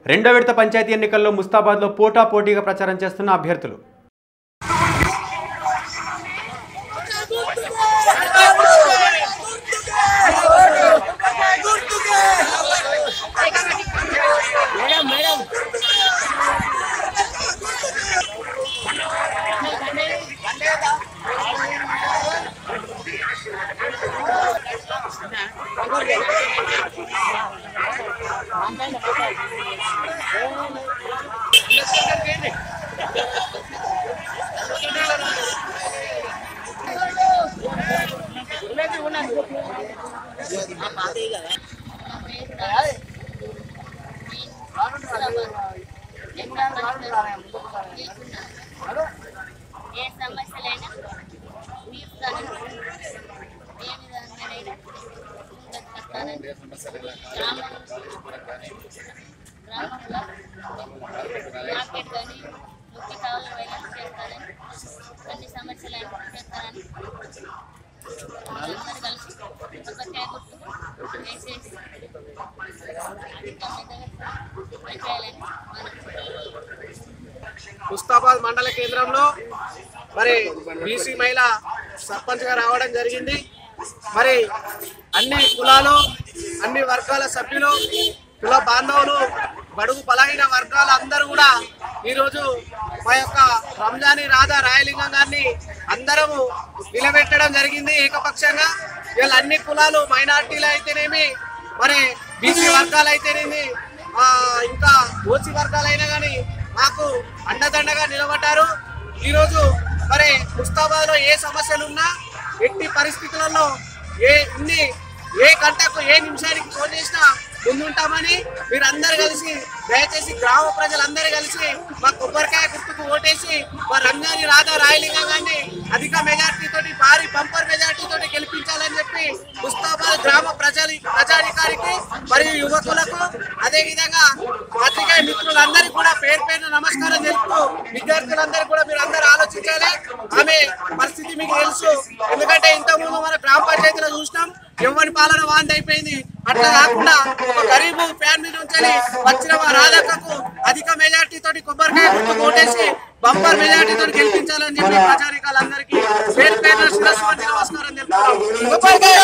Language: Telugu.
రెండో విడత పంచాయతీ ఎన్నికల్లో ముస్తాబాద్లో పోటా పోటీగా ప్రచారం చేస్తున్న అభ్యర్థులు ఏ సమస్యలైనా మీరు తనను ఏ విధంగానైనా ముందుకు తెస్తానని గ్రామంలో గ్రామంలో మార్కెట్ కానీ ముఖ్య కావాల వైద్యం చేస్తానని అన్ని సమస్యలైనా చేస్తానని అందరూ కలిసి ఒక గుర్తు వేసేసి అధిక మెజారిటీ చేయాలని మనం ముస్తాబాద్ మండల కేంద్రంలో మరి బీసీ మహిళ సర్పంచ్ గా రావడం జరిగింది మరి అన్ని కులాలు అన్ని వర్గాల సభ్యులు కుల బాంధవులు బడుగు బలహీన వర్గాల అందరూ కూడా ఈరోజు మా యొక్క రంజాని రాధా రాయలింగం గారిని అందరము నిలబెట్టడం జరిగింది ఏకపక్షంగా వీళ్ళ అన్ని కులాలు మైనార్టీలు అయితేనేమి మరి బీసీ వర్గాలు అయితేనేమి ఆ, ఇంకా ఓసీ వర్గాలైనా కానీ మాకు అండదండగా నిలబడ్డారు ఈరోజు మరి ముస్తాబాద్ లో ఏ సమస్యలు ఉన్నా ఎట్టి పరిస్థితులలో ఏ ఇన్ని ఏ గంటకు ఏ నిమిషానికి ఫోన్ చేసినా ముందుంటామని మీరందరూ కలిసి దయచేసి గ్రామ ప్రజలందరూ కలిసి మా కొబ్బరికాయ గుర్తుకు ఓటేసి మా రంజాని రాధా రాయలింగం గారిని అధిక మెజార్టీ తోటి భారీ బంపర్ మెజార్టీ తోటి గెలిపించాలని చెప్పి ముస్తాబాద్ గ్రామ ప్రజలు ప్రజాధికారికి మరియు యువకులకు అదే విధంగా పత్రికా మిత్రులందరికీ కూడా పేరు పేరున నమస్కారం తెలుపుతూ విద్యార్థులందరూ కూడా మీరు అందరూ ఆలోచించాలి ఆమె పరిస్థితి మీకు తెలుసు ఎందుకంటే ఇంతకుముందు మన గ్రామ పంచాయతీలో చూసినాం ఎవరి పాలన వాంది అయిపోయింది అట్లా కాకుండా ఒక గరీబు ఫ్యామిలీ నుంచి వచ్చిన మా రాధక్కకు అధిక మెజార్టీ తోటి కొబ్బరికాయ గుర్తు ఓటేసి బంపర్ మెజార్టీ తోటి గెలిపించాలని చెప్పి ప్రచారికాలందరికీ పేరు పేరున శిరస్సు వంటి నమస్కారం తెలుపుతున్నాం కొబ్బరికాయ